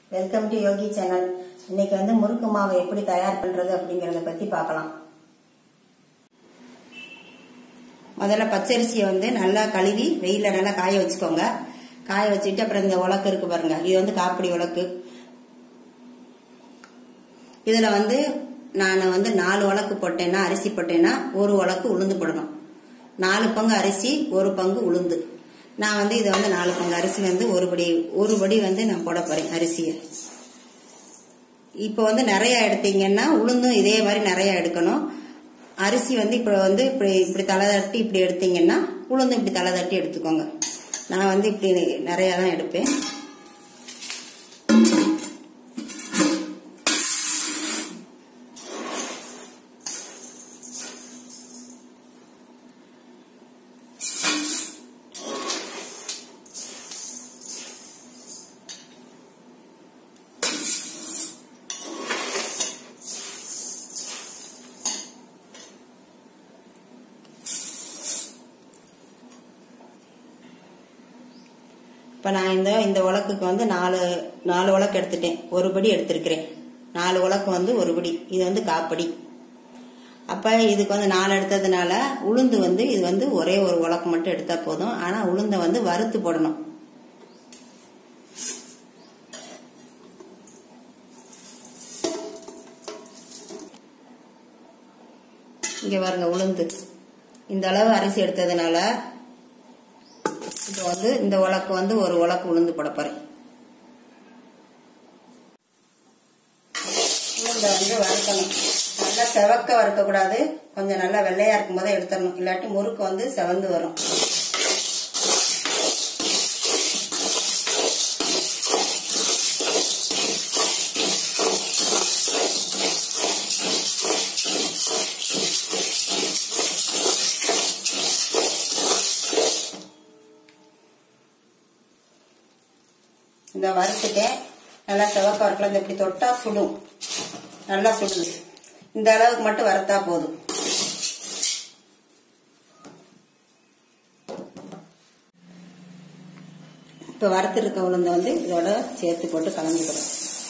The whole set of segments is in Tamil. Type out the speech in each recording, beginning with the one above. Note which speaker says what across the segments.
Speaker 1: வெல்கம் டு யோகி சேனல் இன்னைக்கு வந்து முறுக்கு மாவை எப்படி தயார் பண்றது அப்படிங்கறத பத்தி பார்க்கலாம் முதல்ல பச்சரிசியை வந்து நல்லா கழுவி வெயில நல்லா காய வச்சுக்கோங்க காய வச்சுட்டு அப்புறம் இந்த உலக்கு இருக்கு பாருங்க இது வந்து காப்பிடி உலக்கு இதுல வந்து நான் வந்து நாலு உலக்கு போட்டேன்னா அரிசி போட்டேன்னா ஒரு உலக்கு உளுந்து போடணும் நாலு பங்கு அரிசி ஒரு பங்கு உளுந்து நான் வந்து இதை வந்து நாலு பங்கு அரிசி வந்து ஒரு படி ஒரு படி வந்து நான் போட போறேன் அரிசியை இப்போ வந்து நிறைய எடுத்தீங்கன்னா உளுந்தும் இதே மாதிரி நிறைய எடுக்கணும் அரிசி வந்து இப்போ வந்து இப்படி இப்படி தலை தட்டி இப்படி எடுத்தீங்கன்னா உளுந்தும் இப்படி தலை தட்டி எடுத்துக்கோங்க நான் வந்து இப்படி நிறைய தான் எடுப்பேன் இப்போ நான் இந்த இந்த உலக்குக்கு வந்து நாலு நாலு உலக்கு எடுத்துட்டேன் ஒரு படி எடுத்திருக்கிறேன் நாலு உலக்கு வந்து ஒரு படி இது வந்து காப்படி அப்போ இதுக்கு வந்து நாலு எடுத்ததுனால உளுந்து வந்து இது வந்து ஒரே ஒரு உலக்கு மட்டும் எடுத்தால் போதும் ஆனால் உளுந்தை வந்து வறுத்து போடணும் இங்கே பாருங்க உளுந்து இந்த அளவு அரிசி எடுத்ததுனால இப்போ வந்து இந்த உலக்கு வந்து ஒரு உலக்கு உளுந்து போட போறேன் உளுந்தை வந்து வறுக்கணும் நல்லா செவக்க வறுக்கக்கூடாது கொஞ்சம் நல்லா வெள்ளையா இருக்கும் போதே எடுத்துடணும் இல்லாட்டி முறுக்கு வந்து செவந்து வரும் இந்த வறுத்துட்டேன் நல்லா செவக்க வறுக்கலாம் இந்த இப்படி தொட்டா சுடும் நல்லா சுடுது இந்த அளவுக்கு மட்டும் வறுத்தா போதும் இப்போ வறுத்துருக்க உளுந்த வந்து இதோட சேர்த்து போட்டு கலந்துக்கிறோம்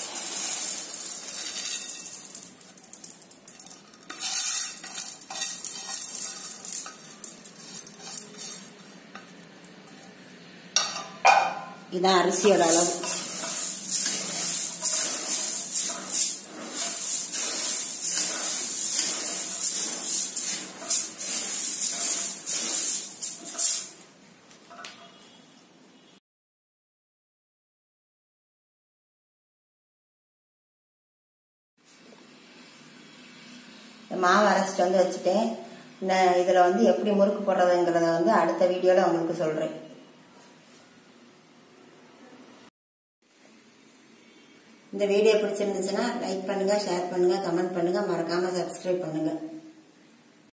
Speaker 1: இதான் அரிசியோட அளவு மாவு அரைச்சிட்டு வந்து வச்சுட்டேன் இந்த இதில் வந்து எப்படி முறுக்கு போடுறதுங்கிறத வந்து அடுத்த வீடியோவில் உங்களுக்கு சொல்கிறேன் இந்த வீடியோ பிடிச்சிருந்துச்சுன்னா லைக் பண்ணுங்க ஷேர் பண்ணுங்க கமெண்ட் பண்ணுங்க மறக்காம சப்ஸ்கிரைப் பண்ணுங்க